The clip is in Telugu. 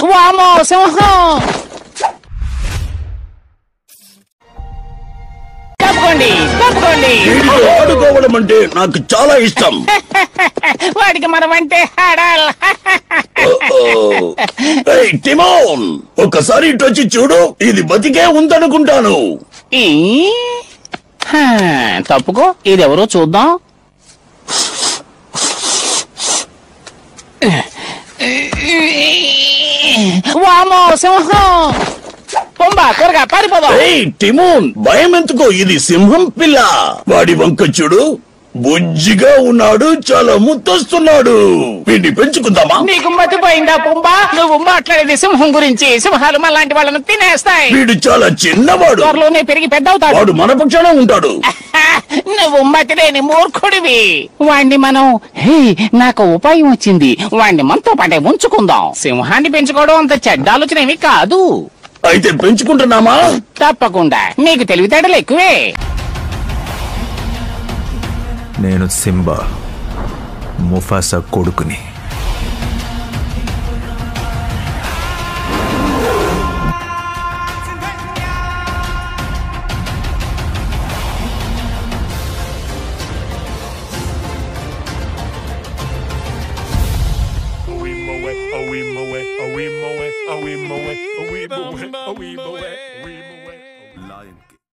వామో సింహం తప్పుకోండి తప్పుకోండి వీడితో ఆడుకోవడం అంటే నాకు చాలా ఇష్టం వాడికి మనం అంటే ఆడాలి ఏయ్, టిమోన్ ఒక్కసారి ఇటు వచ్చి చూడు ఇది బతికే ఉందనుకుంటాను ఈ? హా, తప్పుకో ఇదెవరో చూద్దాం వామో సింహం పొంబా త్వరగా పారిపోదాం ఏయ్ టిమోన్ భయం ఎందుకో ఇది సింహం పిల్ల వాడి వంక చూడు బుజ్జిగా ఉన్నాడు చాలా ముద్దొస్తున్నాడు వీడిని పెంచుకుందామా నీకు మతిపోయిందా పుంబా నువ్వు మాట్లాడేది సింహం గురించి సింహాలు మనలాంటి వాళ్ళను తినేస్తాయి వీడు చాలా చిన్నవాడు త్వరలోనే పెరిగి పెద్దవుతాడు వాడు మన పక్షాన ఉంటాడు నువ్వు మతిలేని మూర్ఖుడివి వాణ్ణి మనం హే నాకు ఉపాయం వచ్చింది వాణ్ణి మనతో పాటే ఉంచుకుందాం సింహాన్ని పెంచుకోవడం అంత చెడ్డ ఆలోచన ఏమీ కాదు అయితే పెంచుకుంటున్నామా తప్పకుండా నీకు తెలివితేటలు ఎక్కువే నేను సింబా ముఫాసా కొడుకుని Awi moe, awi moe, awi moe, awi moe, awi moe, awi moe, awi moe.